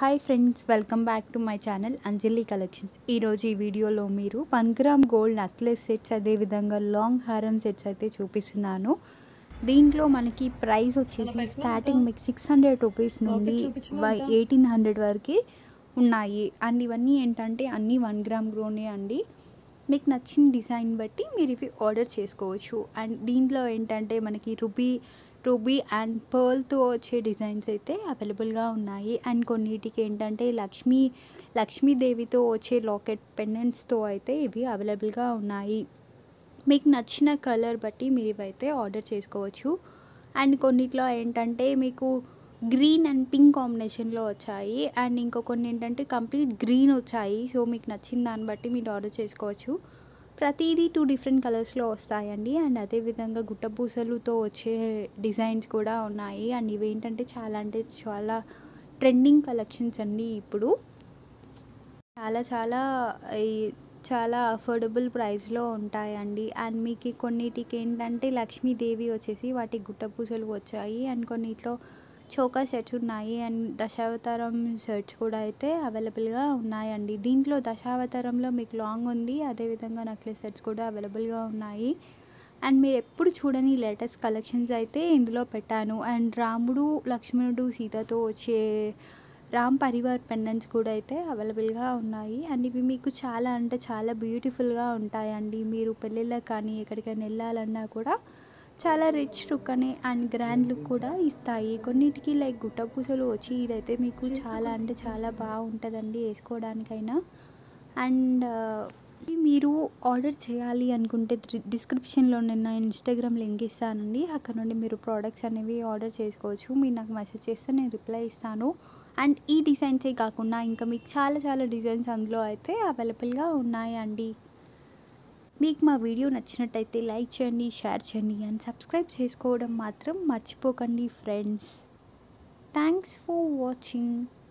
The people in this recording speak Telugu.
hi friends welcome back to my channel Anjali collections ఈరోజు ఈ వీడియోలో మీరు one gram gold necklace sets అదేవిధంగా లాంగ్ హారం సెట్స్ అయితే చూపిస్తున్నాను దీంట్లో మనకి ప్రైస్ వచ్చేసి స్టార్టింగ్ మీకు సిక్స్ హండ్రెడ్ రూపీస్ నుండి ఎయిటీన్ హండ్రెడ్ వరకు ఉన్నాయి అండ్ ఇవన్నీ ఏంటంటే అన్నీ వన్ గ్రామ్ గ్రోనే అండి మీకు నచ్చిన డిజైన్ బట్టి మీరు ఇవి ఆర్డర్ చేసుకోవచ్చు అండ్ దీంట్లో ఏంటంటే మనకి రుబీ రూబీ అండ్ పర్ల్తో వచ్చే డిజైన్స్ అయితే అవైలబుల్గా ఉన్నాయి అండ్ కొన్నిటికి ఏంటంటే లక్ష్మీ లక్ష్మీదేవితో వచ్చే లాకెట్ పెండెంట్స్తో అయితే ఇవి అవైలబుల్గా ఉన్నాయి మీకు నచ్చిన కలర్ బట్టి మీరు ఇవైతే ఆర్డర్ చేసుకోవచ్చు అండ్ కొన్నిట్లో ఏంటంటే మీకు గ్రీన్ అండ్ పింక్ కాంబినేషన్లో వచ్చాయి అండ్ ఇంకో కొన్ని ఏంటంటే కంప్లీట్ గ్రీన్ వచ్చాయి సో మీకు నచ్చిన దాన్ని బట్టి మీరు ఆర్డర్ చేసుకోవచ్చు ప్రతిదీ టూ డిఫరెంట్ కలర్స్లో వస్తాయండి అండ్ అదేవిధంగా గుట్టపూసలుతో వచ్చే డిజైన్స్ కూడా ఉన్నాయి అండ్ ఇవి ఏంటంటే చాలా అంటే చాలా ట్రెండింగ్ కలెక్షన్స్ అండి ఇప్పుడు చాలా చాలా ఈ చాలా అఫోర్డబుల్ ప్రైస్లో ఉంటాయండి అండ్ మీకు కొన్నిటికి ఏంటంటే లక్ష్మీదేవి వచ్చేసి వాటి గుట్టపూసలు వచ్చాయి అండ్ కొన్నిట్లో చోకా సెట్స్ ఉన్నాయి అండ్ దశావతారం సెట్స్ కూడా అయితే అవైలబుల్గా ఉన్నాయండి దీంట్లో దశావతారంలో మీకు లాంగ్ ఉంది అదేవిధంగా నెక్లెస్ సెట్స్ కూడా అవైలబుల్గా ఉన్నాయి అండ్ మీరు ఎప్పుడు చూడని లేటెస్ట్ కలెక్షన్స్ అయితే ఇందులో పెట్టాను అండ్ రాముడు లక్ష్మణుడు సీతతో వచ్చే రామ్ పరివార్ పెండెంట్స్ కూడా అయితే అవైలబుల్గా ఉన్నాయి అండ్ ఇవి మీకు చాలా అంటే చాలా బ్యూటిఫుల్గా ఉంటాయండి మీరు పెళ్ళిళ్ళకి కానీ ఎక్కడికైనా వెళ్ళాలన్నా కూడా చాలా రిచ్ లుక్ అని అండ్ గ్రాండ్ లుక్ కూడా ఇస్తాయి కొన్నిటికి లైక్ గుట్టపూసలు వచ్చి ఇదైతే మీకు చాలా అంటే చాలా బాగుంటుందండి వేసుకోవడానికైనా అండ్ మీరు ఆర్డర్ చేయాలి అనుకుంటే డిస్క్రిప్షన్లో నేను నా ఇన్స్టాగ్రామ్ లింక్ ఇస్తానండి అక్కడ నుండి మీరు ప్రోడక్ట్స్ అనేవి ఆర్డర్ చేసుకోవచ్చు మీరు నాకు మెసేజ్ చేస్తే నేను రిప్లై ఇస్తాను అండ్ ఈ డిజైన్సే కాకుండా ఇంకా మీకు చాలా చాలా డిజైన్స్ అందులో అయితే అవైలబుల్గా ఉన్నాయండి మీకు మా వీడియో నచ్చినట్టయితే లైక్ చేయండి షేర్ చేయండి అండ్ సబ్స్క్రైబ్ చేసుకోవడం మాత్రం మర్చిపోకండి ఫ్రెండ్స్ థ్యాంక్స్ ఫర్ వాచింగ్